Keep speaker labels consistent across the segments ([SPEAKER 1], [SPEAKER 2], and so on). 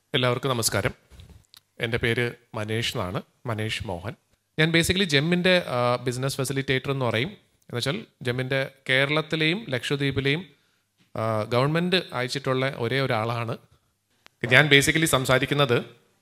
[SPEAKER 1] എല്ലാവർക്കും നമസ്കാരം എൻ്റെ പേര് മനേഷ് എന്നാണ് മനേഷ് മോഹൻ ഞാൻ ബേസിക്കലി ജെമ്മിൻ്റെ ബിസിനസ് ഫെസിലിറ്റേറ്റർ എന്ന് പറയും എന്നുവെച്ചാൽ ജെമ്മിൻ്റെ കേരളത്തിലെയും ലക്ഷദ്വീപിലെയും ഗവൺമെൻറ് അയച്ചിട്ടുള്ള ഒരേ ഒരാളാണ് ഞാൻ ബേസിക്കലി സംസാരിക്കുന്നത്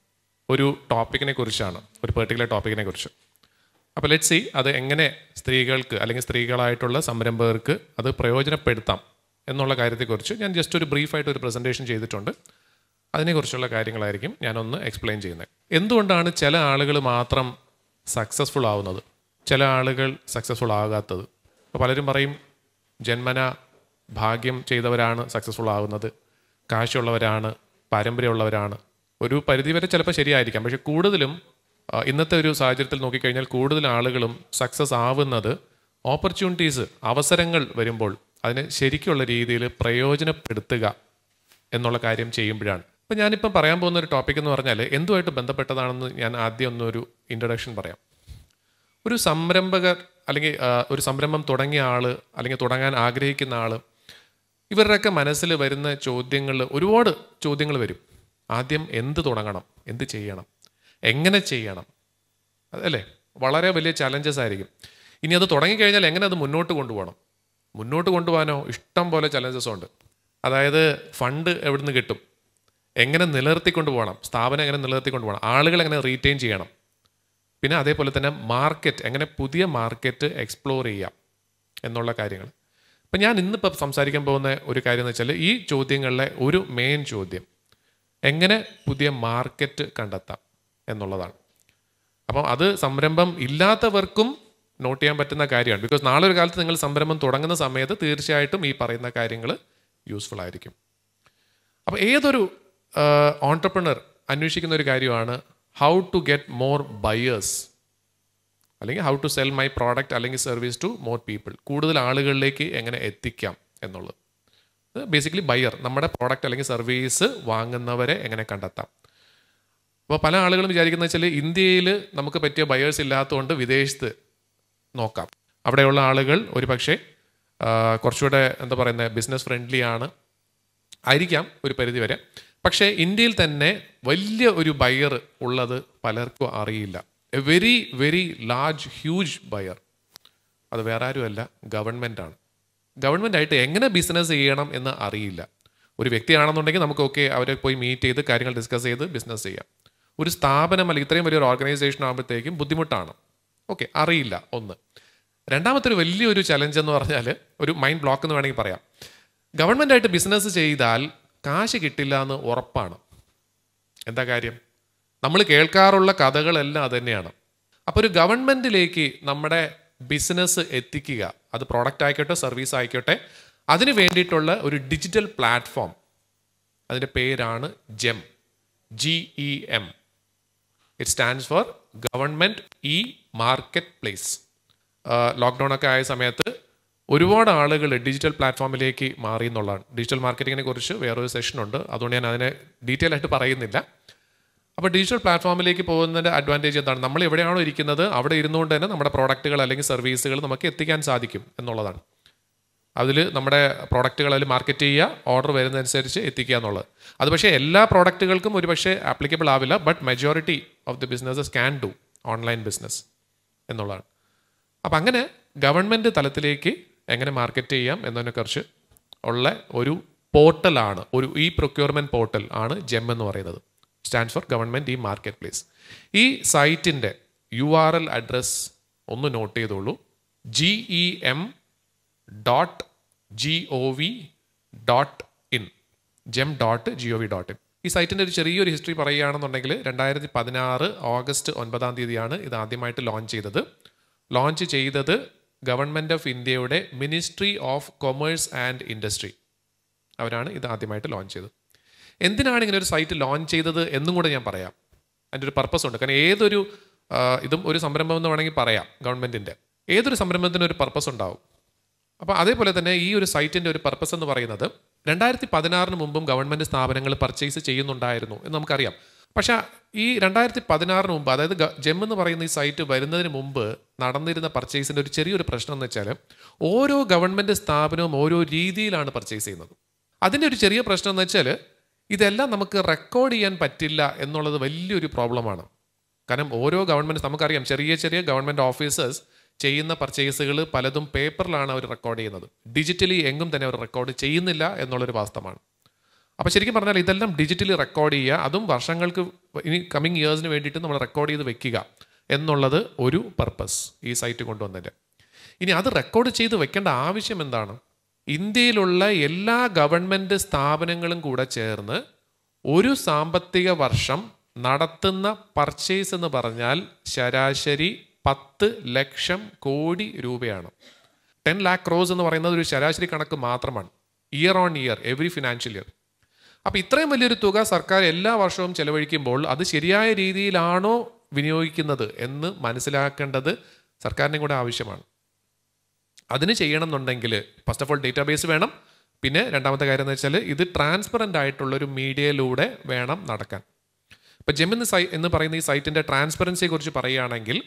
[SPEAKER 1] ഒരു ടോപ്പിക്കിനെ കുറിച്ചാണ് ഒരു പെർട്ടിക്കുലർ ടോപ്പിക്കിനെ കുറിച്ച് അപ്പോൾ ലെറ്റ് സി അത് എങ്ങനെ സ്ത്രീകൾക്ക് അല്ലെങ്കിൽ സ്ത്രീകളായിട്ടുള്ള സംരംഭകർക്ക് അത് പ്രയോജനപ്പെടുത്താം എന്നുള്ള കാര്യത്തെക്കുറിച്ച് ഞാൻ ജസ്റ്റ് ഒരു ബ്രീഫായിട്ട് ഒരു പ്രസൻറ്റേഷൻ ചെയ്തിട്ടുണ്ട് അതിനെക്കുറിച്ചുള്ള കാര്യങ്ങളായിരിക്കും ഞാനൊന്ന് എക്സ്പ്ലെയിൻ ചെയ്യുന്നത് എന്തുകൊണ്ടാണ് ചില ആളുകൾ മാത്രം സക്സസ്ഫുൾ ആവുന്നത് ചില ആളുകൾ സക്സസ്ഫുൾ ആകാത്തത് അപ്പോൾ പലരും പറയും ജന്മന ഭാഗ്യം ചെയ്തവരാണ് സക്സസ്ഫുൾ ആകുന്നത് കാശുള്ളവരാണ് പാരമ്പര്യമുള്ളവരാണ് ഒരു പരിധിവരെ ചിലപ്പോൾ ശരിയായിരിക്കാം പക്ഷെ കൂടുതലും ആ, ഇന്നത്തെ ഒരു സാഹചര്യത്തിൽ നോക്കിക്കഴിഞ്ഞാൽ കൂടുതൽ ആളുകളും സക്സസ് ആവുന്നത് ഓപ്പർച്യൂണിറ്റീസ് അവസരങ്ങൾ വരുമ്പോൾ അതിനെ ശരിക്കുള്ള രീതിയിൽ പ്രയോജനപ്പെടുത്തുക എന്നുള്ള കാര്യം ചെയ്യുമ്പോഴാണ് അപ്പം ഞാനിപ്പം പറയാൻ പോകുന്ന ഒരു ടോപ്പിക് എന്ന് പറഞ്ഞാൽ എന്തുമായിട്ട് ബന്ധപ്പെട്ടതാണെന്ന് ഞാൻ ആദ്യം ഒന്നൊരു ഇൻട്രൊഡക്ഷൻ പറയാം ഒരു സംരംഭകർ അല്ലെങ്കിൽ ആ, ഒരു സംരംഭം തുടങ്ങിയ ആൾ അല്ലെങ്കിൽ തുടങ്ങാൻ ആഗ്രഹിക്കുന്ന ആൾ ഇവരുടെയൊക്കെ മനസ്സിൽ വരുന്ന ചോദ്യങ്ങൾ ഒരുപാട് ചോദ്യങ്ങൾ വരും ആദ്യം എന്ത് തുടങ്ങണം എന്ത് ചെയ്യണം എങ്ങനെ ചെയ്യണം അതല്ലേ വളരെ വലിയ ചലഞ്ചസ് ആയിരിക്കും ഇനി അത് തുടങ്ങിക്കഴിഞ്ഞാൽ എങ്ങനെ അത് മുന്നോട്ട് കൊണ്ടുപോകണം മുന്നോട്ട് കൊണ്ടുപോകാനോ ഇഷ്ടം പോലെ ചലഞ്ചസ് ഉണ്ട് അതായത് ഫണ്ട് എവിടുന്ന് കിട്ടും എങ്ങനെ നിലനിർത്തിക്കൊണ്ട് പോകണം സ്ഥാപനം എങ്ങനെ നിലനിർത്തിക്കൊണ്ട് പോകണം ആളുകൾ എങ്ങനെ റീറ്റെയിൻ ചെയ്യണം പിന്നെ അതേപോലെ തന്നെ മാർക്കറ്റ് എങ്ങനെ പുതിയ മാർക്കറ്റ് എക്സ്പ്ലോർ ചെയ്യാം എന്നുള്ള കാര്യങ്ങൾ അപ്പം ഞാൻ ഇന്നിപ്പോൾ സംസാരിക്കാൻ പോകുന്ന ഒരു കാര്യം എന്ന് വെച്ചാൽ ഈ ചോദ്യങ്ങളിലെ ഒരു മെയിൻ ചോദ്യം എങ്ങനെ പുതിയ മാർക്കറ്റ് കണ്ടെത്താം എന്നുള്ളതാണ് അപ്പം അത് സംരംഭം ഇല്ലാത്തവർക്കും നോട്ട് ചെയ്യാൻ പറ്റുന്ന കാര്യമാണ് ബിക്കോസ് നാളെ ഒരു കാലത്ത് നിങ്ങൾ സംരംഭം തുടങ്ങുന്ന സമയത്ത് തീർച്ചയായിട്ടും ഈ പറയുന്ന കാര്യങ്ങൾ യൂസ്ഫുൾ ആയിരിക്കും അപ്പോൾ ഏതൊരു ഓൺടർപ്രണർ അന്വേഷിക്കുന്ന ഒരു കാര്യമാണ് how to get more buyers അല്ലെങ്കിൽ how to sell my product അല്ലെങ്കിൽ സർവീസ് ടു മോർ പീപ്പിൾ കൂടുതൽ ആളുകളിലേക്ക് എങ്ങനെ എത്തിക്കാം എന്നുള്ളത് ബേസിക്കലി ബയർ നമ്മുടെ പ്രോഡക്റ്റ് അല്ലെങ്കിൽ സർവീസ് വാങ്ങുന്നവരെ എങ്ങനെ കണ്ടെത്താം അപ്പോൾ പല ആളുകളും വിചാരിക്കുന്നത് വെച്ചാൽ ഇന്ത്യയിൽ നമുക്ക് പറ്റിയ ബയേഴ്സ് ഇല്ലാത്തതുകൊണ്ട് വിദേശത്ത് നോക്കാം അവിടെയുള്ള ആളുകൾ ഒരു പക്ഷേ ആ, കുറച്ചുകൂടെ എന്താ പറയുന്നത് ബിസിനസ് ഫ്രണ്ട്ലി ആണ് ആയിരിക്കാം ഒരു പരിധി വരെ പക്ഷേ ഇന്ത്യയിൽ തന്നെ വലിയ ഒരു ബയർ ഉള്ളത് പലർക്കും അറിയില്ല a very very large huge buyer അത് വേറെ ആരുമല്ല ഗവൺമെൻറ് ആണ് ഗവൺമെൻറ് ആയിട്ട് എങ്ങനെ ബിസിനസ് ചെയ്യണം എന്ന് അറിയില്ല ഒരു വ്യക്തിയാണെന്നുണ്ടെങ്കിൽ നമുക്ക് ഓക്കെ അവരെ പോയി മീറ്റ് ചെയ്ത് കാര്യങ്ങൾ ഡിസ്കസ് ചെയ്ത് ബിസിനസ് ചെയ്യാം ഒരു സ്ഥാപനം അല്ലെങ്കിൽ ഇത്രയും വലിയൊരു ഓർഗനൈസേഷൻ ആകുമ്പോഴത്തേക്കും ബുദ്ധിമുട്ടാണ് ഓക്കെ അറിയില്ല ഒന്ന് രണ്ടാമത്തെ ഒരു വലിയൊരു ചലഞ്ച് എന്ന് പറഞ്ഞാൽ ഒരു മൈൻഡ് ബ്ലോക്ക് എന്ന് വേണമെങ്കിൽ പറയാം ഗവൺമെൻറ് ആയിട്ട് ബിസിനസ് ചെയ്താൽ കാശ് കിട്ടില്ല എന്ന് ഉറപ്പാണ് എന്താ കാര്യം നമ്മൾ കേൾക്കാറുള്ള കഥകളെല്ലാം അത് തന്നെയാണ് അപ്പോൾ ഒരു ഗവൺമെൻറ്റിലേക്ക് നമ്മുടെ ബിസിനസ് എത്തിക്കുക അത് പ്രോഡക്റ്റ് ആയിക്കോട്ടെ സർവീസ് ആയിക്കോട്ടെ അതിന് വേണ്ടിയിട്ടുള്ള ഒരു ഡിജിറ്റൽ പ്ലാറ്റ്ഫോം അതിൻ്റെ പേരാണ് GeM G E M it stands for government e market place lockdown ഒക്കെ ആയ സമയത്ത് ഒരുപാട് ആളുകൾ ഡിജിറ്റൽ പ്ലാറ്റ്ഫോമിലേക്ക് മാറി എന്നുള്ളതാണ് ഡിജിറ്റൽ മാർക്കറ്റിങ്ങിനെ കുറിച്ച് വേറൊരു സെഷൻ ഉണ്ട് അതുകൊണ്ട് ഞാൻ അതിനെ ഡീറ്റെയിൽ ആയിട്ട് പറയുന്നില്ല അപ്പോൾ ഡിജിറ്റൽ പ്ലാറ്റ്ഫോമിലേക്ക് പോകുന്നതിൻ്റെ അഡ്വാൻറ്റേജ് എന്താണ് നമ്മൾ എവിടെയാണോ ഇരിക്കുന്നത് അവിടെ ഇരുന്നുകൊണ്ട് തന്നെ നമ്മുടെ പ്രോഡക്റ്റുകൾ അല്ലെങ്കിൽ സർവീസുകൾ നമുക്ക് എത്തിക്കാൻ സാധിക്കും എന്നുള്ളതാണ് അതിൽ നമ്മുടെ പ്രോഡക്റ്റുകൾ അതിൽ മാർക്കറ്റ് ചെയ്യുക ഓർഡർ വരുന്നതനുസരിച്ച് എത്തിക്കുക എന്നുള്ളത് അത് പക്ഷേ എല്ലാ പ്രോഡക്റ്റുകൾക്കും ഒരു പക്ഷേ ആപ്ലിക്കബിൾ ആവില്ല but majority of the businesses can do online business എന്നുള്ളതാണ് അപ്പം അങ്ങനെ ഗവൺമെൻറ് തലത്തിലേക്ക് എങ്ങനെ മാർക്കറ്റ് ചെയ്യാം എന്നതിനെക്കുറിച്ച് ഉള്ള ഒരു പോർട്ടലാണ് ഒരു ഇ പ്രൊക്യൂർമെൻറ്റ് പോർട്ടൽ ആണ് ജെം എന്ന് പറയുന്നത് stands for government e market place ഈ സൈറ്റിൻ്റെ യു ആർ എൽ അഡ്രസ് ഒന്ന് നോട്ട് ചെയ്തോളൂ G E M dot G O V dot in GeM dot G O V dot in ഈ സൈറ്റിൻ്റെ ഒരു ചെറിയൊരു ഹിസ്റ്ററി പറയുകയാണെന്നുണ്ടെങ്കിൽ രണ്ടായിരത്തി പതിനാറ് ഓഗസ്റ്റ് ഒൻപതാം തീയതിയാണ് ഇത് ആദ്യമായിട്ട് ലോഞ്ച് ചെയ്തത് ലോഞ്ച് ചെയ്തത് ഗവൺമെൻറ് ഓഫ് ഇന്ത്യയുടെ ministry of commerce and industry അവരാണ് ഇത് ആദ്യമായിട്ട് ലോഞ്ച് ചെയ്തത് എന്തിനാണ് ഇങ്ങനെ ഒരു സൈറ്റ് ലോഞ്ച് ചെയ്തത് എന്നും കൂടെ ഞാൻ പറയാം അതിൻ്റെ ഒരു പർപ്പസ് ഉണ്ട് കാരണം ഏതൊരു ആ, ഇതും ഒരു സംരംഭം എന്ന് വേണമെങ്കിൽ പറയാം ഗവൺമെൻറ്റിൻ്റെ ഏതൊരു സംരംഭത്തിനും ഒരു പർപ്പസ് ഉണ്ടാവും അപ്പോൾ അതേപോലെ തന്നെ ഈ ഒരു സൈറ്റിൻ്റെ ഒരു പർപ്പസ് എന്ന് പറയുന്നത് രണ്ടായിരത്തി പതിനാറിന് മുമ്പും ഗവൺമെൻറ് സ്ഥാപനങ്ങൾ പർച്ചേസ് ചെയ്യുന്നുണ്ടായിരുന്നു എന്ന് നമുക്കറിയാം പക്ഷേ ഈ രണ്ടായിരത്തി പതിനാറിന് മുമ്പ് അതായത് ഗ- ജെം എന്ന് പറയുന്ന ഈ സൈറ്റ് വരുന്നതിന് മുമ്പ് നടന്നിരുന്ന പർച്ചേസിൻ്റെ ഒരു ചെറിയൊരു പ്രശ്നം എന്ന് വെച്ചാൽ ഓരോ ഗവൺമെൻറ് സ്ഥാപനവും ഓരോ രീതിയിലാണ് പർച്ചേസ് ചെയ്യുന്നത് അതിൻ്റെ ഒരു ചെറിയ പ്രശ്നം എന്ന് വെച്ചാൽ ഇതെല്ലാം നമുക്ക് റെക്കോർഡ് ചെയ്യാൻ പറ്റില്ല എന്നുള്ളത് വലിയൊരു പ്രോബ്ലമാണ് കാരണം ഓരോ ഗവൺമെൻറ് നമുക്കറിയാം ചെറിയ ചെറിയ ഗവൺമെൻറ് ഓഫീസേഴ്സ് ചെയ്യുന്ന പർച്ചേസുകൾ പലതും പേപ്പറിലാണ് അവർ റെക്കോർഡ് ചെയ്യുന്നത് ഡിജിറ്റലി എങ്ങും തന്നെ അവർ റെക്കോർഡ് ചെയ്യുന്നില്ല എന്നുള്ളൊരു വാസ്തവമാണ് അപ്പോൾ ശരിക്കും പറഞ്ഞാൽ ഇതെല്ലാം ഡിജിറ്റലി റെക്കോർഡ് ചെയ്യുക അതും വർഷങ്ങൾക്ക് ഇനി കമ്മിങ് ഇയേഴ്സിന് വേണ്ടിയിട്ട് നമ്മൾ റെക്കോർഡ് ചെയ്ത് വെക്കുക എന്നുള്ളത് ഒരു പർപ്പസ് ഈ സൈറ്റ് കൊണ്ടുവന്നതിൻ്റെ ഇനി അത് റെക്കോർഡ് ചെയ്ത് വെക്കേണ്ട ആവശ്യം എന്താണ് ഇന്ത്യയിലുള്ള എല്ലാ ഗവൺമെൻറ് സ്ഥാപനങ്ങളും കൂടെ ചേർന്ന് ഒരു സാമ്പത്തിക വർഷം നടത്തുന്ന പർച്ചേസ് എന്ന് പറഞ്ഞാൽ ശരാശരി പത്ത് ലക്ഷം കോടി രൂപയാണ് ടെൻ ലാക്ക് ക്രോസ് എന്ന് പറയുന്നത് ഒരു ശരാശരി കണക്ക് മാത്രമാണ് year on year every financial year അപ്പോൾ ഇത്രയും വലിയൊരു തുക സർക്കാർ എല്ലാ വർഷവും ചെലവഴിക്കുമ്പോൾ അത് ശരിയായ രീതിയിലാണോ വിനിയോഗിക്കുന്നത് എന്ന് മനസ്സിലാക്കേണ്ടത് സർക്കാരിനും കൂടെ ആവശ്യമാണ് അതിന് ചെയ്യണം എന്നുണ്ടെങ്കിൽ ഫസ്റ്റ് ഓഫ് ഓൾ ഡേറ്റാബേസ് വേണം പിന്നെ രണ്ടാമത്തെ കാര്യം എന്ന് വെച്ചാൽ ഇത് ട്രാൻസ്പെറൻ്റ് ആയിട്ടുള്ളൊരു മീഡിയയിലൂടെ വേണം നടക്കാൻ ഇപ്പോൾ ജെം എന്ന് സൈ എന്ന് പറയുന്ന ഈ സൈറ്റിൻ്റെ ട്രാൻസ്പെറൻസിയെ കുറിച്ച് പറയുകയാണെങ്കിൽ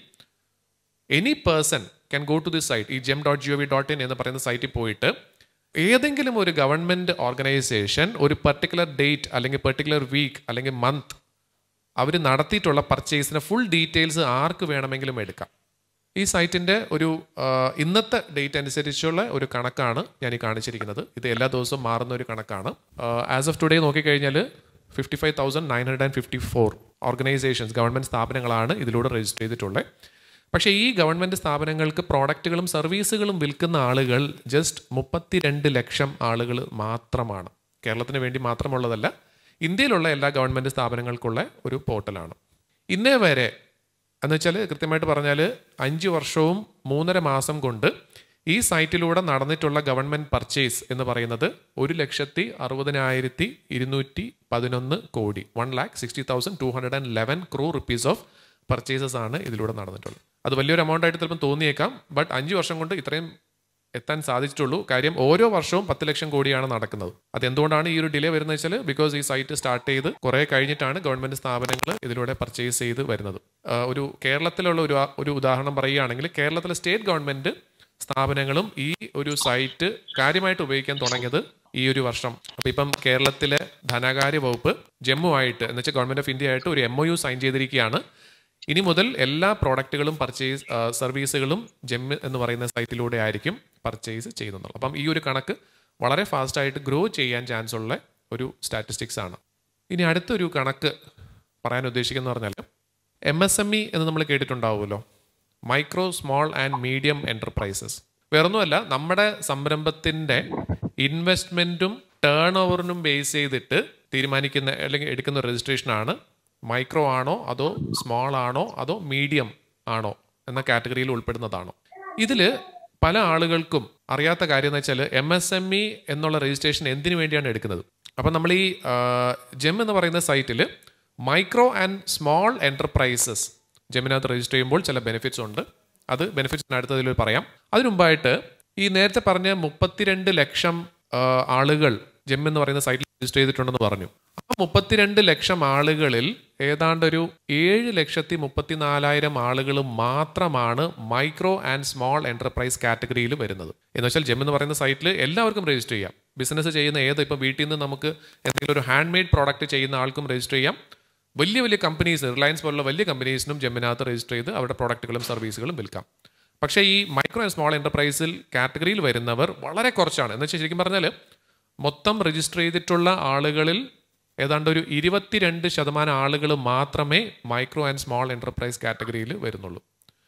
[SPEAKER 1] any person can go to this site ഈ GeM dot G O V dot in എന്ന് പറയുന്ന സൈറ്റിൽ പോയിട്ട് ഏതെങ്കിലും ഒരു ഗവൺമെൻറ് ഓർഗനൈസേഷൻ ഒരു പെർട്ടിക്കുലർ ഡേറ്റ് അല്ലെങ്കിൽ പെർട്ടിക്കുലർ വീക്ക് അല്ലെങ്കിൽ മന്ത് അവർ നടത്തിയിട്ടുള്ള പർച്ചേസിന് ഫുൾ ഡീറ്റെയിൽസ് ആർക്ക് വേണമെങ്കിലും എടുക്കാം ഈ സൈറ്റിൻ്റെ ഒരു ആ, ഇന്നത്തെ ഡേറ്റ് അനുസരിച്ചുള്ള ഒരു കണക്കാണ് ഞാൻ ഈ കാണിച്ചിരിക്കുന്നത് ഇത് എല്ലാ ദിവസവും മാറുന്ന ഒരു കണക്കാണ് ആസ് ഓഫ് ടുഡേ നോക്കിക്കഴിഞ്ഞാൽ fifty five thousand nine hundred and fifty four organisations government സ്ഥാപനങ്ങളാണ് ഇതിലൂടെ രജിസ്റ്റർ ചെയ്തിട്ടുള്ളത് പക്ഷേ ഈ ഗവൺമെൻറ് സ്ഥാപനങ്ങൾക്ക് പ്രോഡക്റ്റുകളും സർവീസുകളും വിൽക്കുന്ന ആളുകൾ ജസ്റ്റ് മുപ്പത്തിരണ്ട് ലക്ഷം ആളുകൾ മാത്രമാണ് കേരളത്തിന് വേണ്ടി മാത്രമുള്ളതല്ല ഇന്ത്യയിലുള്ള എല്ലാ ഗവൺമെൻറ് സ്ഥാപനങ്ങൾക്കുള്ള ഒരു പോർട്ടലാണ് ഇന്നേ വരെ എന്ന് വെച്ചാൽ കൃത്യമായിട്ട് പറഞ്ഞാൽ അഞ്ച് വർഷവും മൂന്നര മാസം കൊണ്ട് ഈ സൈറ്റിലൂടെ നടന്നിട്ടുള്ള ഗവൺമെൻറ് പർച്ചേസ് എന്ന് പറയുന്നത് ഒരു ലക്ഷത്തി അറുപതിനായിരത്തി ഇരുന്നൂറ്റി പതിനൊന്ന് കോടി one lakh sixty thousand two hundred and eleven crore rupees of purchases ആണ് ഇതിലൂടെ നടന്നിട്ടുള്ളത് അത് വലിയൊരു എമൗണ്ട് ആയിട്ട് ചിലപ്പം തോന്നിയേക്കാം ബട്ട് അഞ്ച് വർഷം കൊണ്ട് ഇത്രയും എത്താൻ സാധിച്ചിട്ടുള്ളൂ കാര്യം ഓരോ വർഷവും പത്ത് ലക്ഷം കോടിയാണ് നടക്കുന്നത് അത് എന്തുകൊണ്ടാണ് ഈ ഒരു ഡിലേ വരുന്നത് വെച്ചാൽ ബിക്കോസ് ഈ സൈറ്റ് സ്റ്റാർട്ട് ചെയ്ത് കുറെ കഴിഞ്ഞിട്ടാണ് ഗവൺമെന്റ് സ്ഥാപനങ്ങൾ ഇതിലൂടെ പർച്ചേസ് ചെയ്ത് വരുന്നത് ആ, ഒരു കേരളത്തിലുള്ള ഒരു ആ- ഒരു ഉദാഹരണം പറയുകയാണെങ്കിൽ കേരളത്തിലെ സ്റ്റേറ്റ് ഗവൺമെന്റ് സ്ഥാപനങ്ങളും ഈ ഒരു സൈറ്റ് കാര്യമായിട്ട് ഉപയോഗിക്കാൻ തുടങ്ങിയത് ഈ ഒരു വർഷം അപ്പൊ ഇപ്പം കേരളത്തിലെ ധനകാര്യ വകുപ്പ് ജമ്മു ആയിട്ട് എന്ന് വെച്ചാൽ ഗവൺമെന്റ് ഓഫ് ഇന്ത്യ ആയിട്ട് ഒരു എം ഒ യു സൈൻ ചെയ്തിരിക്കുകയാണ് ഇനി മുതൽ എല്ലാ പ്രോഡക്റ്റുകളും പർച്ചേസ് സർവീസുകളും ജെം എന്ന് പറയുന്ന സൈറ്റിലൂടെ ആയിരിക്കും പർച്ചേസ് ചെയ്യുന്നത് അപ്പം ഈ ഒരു കണക്ക് വളരെ ഫാസ്റ്റായിട്ട് ഗ്രോ ചെയ്യാൻ ചാൻസ് ഉള്ള ഒരു സ്റ്റാറ്റിസ്റ്റിക്സ് ആണ് ഇനി അടുത്തൊരു കണക്ക് പറയാൻ ഉദ്ദേശിക്കുന്നത് പറഞ്ഞാൽ എം എസ് എം ഇ എന്ന് നമ്മൾ കേട്ടിട്ടുണ്ടാവുമല്ലോ micro small and medium enterprises വേറൊന്നുമല്ല നമ്മുടെ സംരംഭത്തിൻ്റെ ഇൻവെസ്റ്റ്മെൻറ്റും ടേൺ ഓവറിനും ബേസ് ചെയ്തിട്ട് തീരുമാനിക്കുന്ന അല്ലെങ്കിൽ എടുക്കുന്ന രജിസ്ട്രേഷനാണ് മൈക്രോ ആണോ അതോ സ്മോൾ ആണോ അതോ മീഡിയം ആണോ എന്ന കാറ്റഗറിയിൽ ഉൾപ്പെടുന്നതാണോ ഇതിൽ പല ആളുകൾക്കും അറിയാത്ത കാര്യം എന്ന് വെച്ചാൽ എം എസ് എം ഇ എന്നുള്ള രജിസ്ട്രേഷൻ എന്തിനു വേണ്ടിയാണ് എടുക്കുന്നത് അപ്പം നമ്മൾ ഈ ജെം എന്ന് പറയുന്ന സൈറ്റിൽ മൈക്രോ ആൻഡ് സ്മോൾ എൻ്റർപ്രൈസസ് ജെമിനകത്ത് രജിസ്റ്റർ ചെയ്യുമ്പോൾ ചില ബെനിഫിറ്റ്സ് ഉണ്ട് അത് ബെനിഫിറ്റ്സ് അടുത്തതിൽ പറയാം അതിനു മുമ്പായിട്ട് ഈ നേരത്തെ പറഞ്ഞ മുപ്പത്തിരണ്ട് ലക്ഷം ആ, ആളുകൾ ജെം എന്ന് പറയുന്ന സൈറ്റിൽ രജിസ്റ്റർ ചെയ്തിട്ടുണ്ടെന്ന് പറഞ്ഞു ആ മുപ്പത്തിരണ്ട് ലക്ഷം ആളുകളിൽ ഏതാണ്ട് ഒരു ഏഴ് ലക്ഷത്തി മുപ്പത്തിനാലായിരം ആളുകൾ മാത്രമാണ് മൈക്രോ ആൻഡ് സ്മോൾ എന്റർപ്രൈസ് കാറ്റഗറിയിൽ വരുന്നത് എന്ന് വെച്ചാൽ ജെം എന്ന് പറയുന്ന സൈറ്റിൽ എല്ലാവർക്കും രജിസ്റ്റർ ചെയ്യാം ബിസിനസ് ചെയ്യുന്ന ഏത് ഇപ്പോൾ വീട്ടിൽ നിന്ന് നമുക്ക് എന്തെങ്കിലും ഒരു ഹാൻഡ് മെയ്ഡ് പ്രോഡക്റ്റ് ചെയ്യുന്ന ആൾക്കും രജിസ്റ്റർ ചെയ്യാം വലിയ വലിയ കമ്പനീസ് റിലയൻസ് പോലുള്ള വലിയ കമ്പനീസിനും ജെമ്മിനകത്ത് രജിസ്റ്റർ ചെയ്ത് അവരുടെ പ്രോഡക്റ്റുകളും സർവീസുകളും വിൽക്കാം പക്ഷേ ഈ മൈക്രോ ആൻഡ് സ്മോൾ എൻ്റർപ്രൈസിൽ കാറ്റഗറിയിൽ വരുന്നവർ വളരെ കുറച്ചാണ് എന്ന് വെച്ചാൽ ശരിക്കും പറഞ്ഞാൽ മൊത്തം രജിസ്റ്റർ ചെയ്തിട്ടുള്ള ആളുകളിൽ ഏതാണ്ട് ഒരു ഇരുപത്തിരണ്ട് ശതമാനം ആളുകൾ മാത്രമേ മൈക്രോ ആൻഡ് സ്മോൾ എൻ്റർപ്രൈസ് കാറ്റഗറിയിൽ വരുന്നുള്ളൂ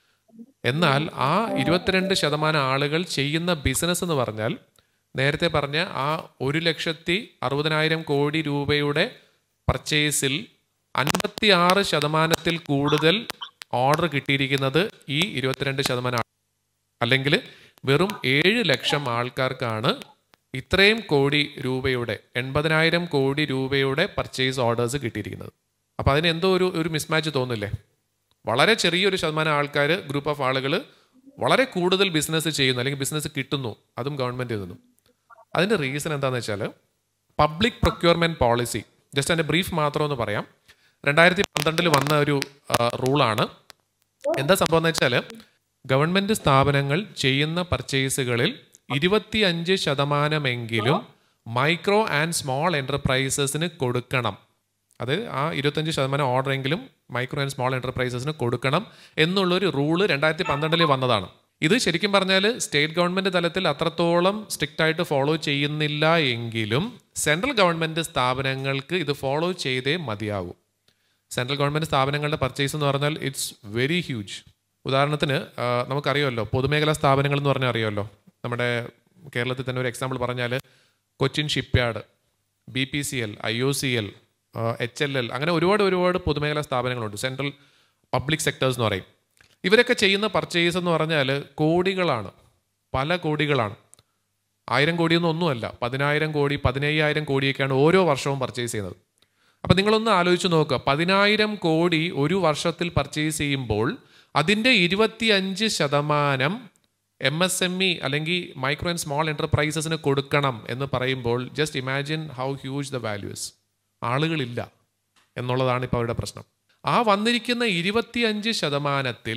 [SPEAKER 1] എന്നാൽ ആ ഇരുപത്തിരണ്ട് ശതമാനം ആളുകൾ ചെയ്യുന്ന ബിസിനസ് എന്ന് പറഞ്ഞാൽ നേരത്തെ പറഞ്ഞ ആ ഒരു ലക്ഷത്തി അറുപതിനായിരം കോടി രൂപയുടെ പർച്ചേസിൽ അൻപത്തി ആറ് ശതമാനത്തിൽ കൂടുതൽ ഓർഡർ കിട്ടിയിരിക്കുന്നത് ഈ ഇരുപത്തിരണ്ട് ശതമാനം ആൾ- അല്ലെങ്കിൽ വെറും ഏഴ് ലക്ഷം ആൾക്കാർക്കാണ് ഇത്രയും കോടി രൂപയുടെ എൺപതിനായിരം കോടി രൂപയുടെ പർച്ചേസ് ഓർഡേഴ്സ് കിട്ടിയിരിക്കുന്നത് അപ്പോൾ അതിന് എന്തോ ഒരു ഒരു മിസ്മാച്ച് തോന്നില്ലേ വളരെ ചെറിയൊരു ശതമാനം ആൾക്കാർ ഗ്രൂപ്പ് ഓഫ് ആളുകൾ വളരെ കൂടുതൽ ബിസിനസ് ചെയ്യുന്നു അല്ലെങ്കിൽ ബിസിനസ് കിട്ടുന്നു അതും ഗവൺമെൻറ് നിന്നും അതിൻ്റെ റീസൺ എന്താണെന്ന് വെച്ചാൽ പബ്ലിക് പ്രൊക്യൂർമെൻറ്റ് പോളിസി ജസ്റ്റ് അതിൻ്റെ ബ്രീഫ് മാത്രം ഒന്ന് പറയാം രണ്ടായിരത്തി പന്ത്രണ്ടിൽ വന്ന ഒരു റൂളാണ് എന്താ സംഭവം എന്ന് വെച്ചാൽ ഗവൺമെൻറ് സ്ഥാപനങ്ങൾ ചെയ്യുന്ന പർച്ചേസുകളിൽ ഇരുപത്തിയഞ്ച് ശതമാനമെങ്കിലും മൈക്രോ ആൻഡ് സ്മോൾ എൻ്റർപ്രൈസസിന് കൊടുക്കണം അത് ആ ഇരുപത്തഞ്ച് ശതമാനം ഓർഡറെങ്കിലും മൈക്രോ ആൻഡ് സ്മോൾ എൻ്റർപ്രൈസസിന് കൊടുക്കണം എന്നുള്ളൊരു റൂള് രണ്ടായിരത്തി പന്ത്രണ്ടിൽ വന്നതാണ് ഇത് ശരിക്കും പറഞ്ഞാൽ സ്റ്റേറ്റ് ഗവൺമെൻറ് തലത്തിൽ അത്രത്തോളം സ്ട്രിക്റ്റ് ആയിട്ട് ഫോളോ ചെയ്യുന്നില്ല എങ്കിലും സെൻട്രൽ ഗവൺമെൻറ് സ്ഥാപനങ്ങൾക്ക് ഇത് ഫോളോ ചെയ്തേ മതിയാകൂ സെൻട്രൽ ഗവൺമെൻറ് സ്ഥാപനങ്ങളുടെ പർച്ചേസ് എന്ന് പറഞ്ഞാൽ ഇറ്റ്സ് വെരി ഹ്യൂജ് ഉദാഹരണത്തിന് ആ, നമുക്കറിയാമല്ലോ പൊതുമേഖലാ സ്ഥാപനങ്ങൾ എന്ന് പറഞ്ഞാൽ അറിയാമല്ലോ നമ്മുടെ കേരളത്തിൽ തന്നെ ഒരു എക്സാമ്പിൾ പറഞ്ഞാൽ Cochin shipyard B P C L I O C L H L L അങ്ങനെ ഒരുപാട് ഒരുപാട് പൊതുമേഖലാ സ്ഥാപനങ്ങളുണ്ട് സെൻട്രൽ പബ്ലിക് സെക്ടേഴ്സ് എന്ന് പറയും ഇവരൊക്കെ ചെയ്യുന്ന പർച്ചേസ് എന്ന് പറഞ്ഞാൽ കോടികളാണ് പല കോടികളാണ് ആയിരം കോടിയൊന്നും ഒന്നുമല്ല പതിനായിരം കോടി പതിനയ്യായിരം കോടിയൊക്കെയാണ് ഓരോ വർഷവും പർച്ചേസ് ചെയ്യുന്നത് അപ്പം നിങ്ങളൊന്ന് ആലോചിച്ച് നോക്കുക പതിനായിരം കോടി ഒരു വർഷത്തിൽ പർച്ചേസ് ചെയ്യുമ്പോൾ അതിൻ്റെ ഇരുപത്തിയഞ്ച് ശതമാനം എം എസ് എം ഇ അല്ലെങ്കിൽ മൈക്രോ ആൻഡ് സ്മോൾ എൻ്റർപ്രൈസസിന് കൊടുക്കണം എന്ന് പറയുമ്പോൾ just imagine how huge the values ആളുകളില്ല എന്നുള്ളതാണ് ഇപ്പോൾ അവരുടെ പ്രശ്നം ആ വന്നിരിക്കുന്ന ഇരുപത്തിയഞ്ച് ശതമാനത്തിൽ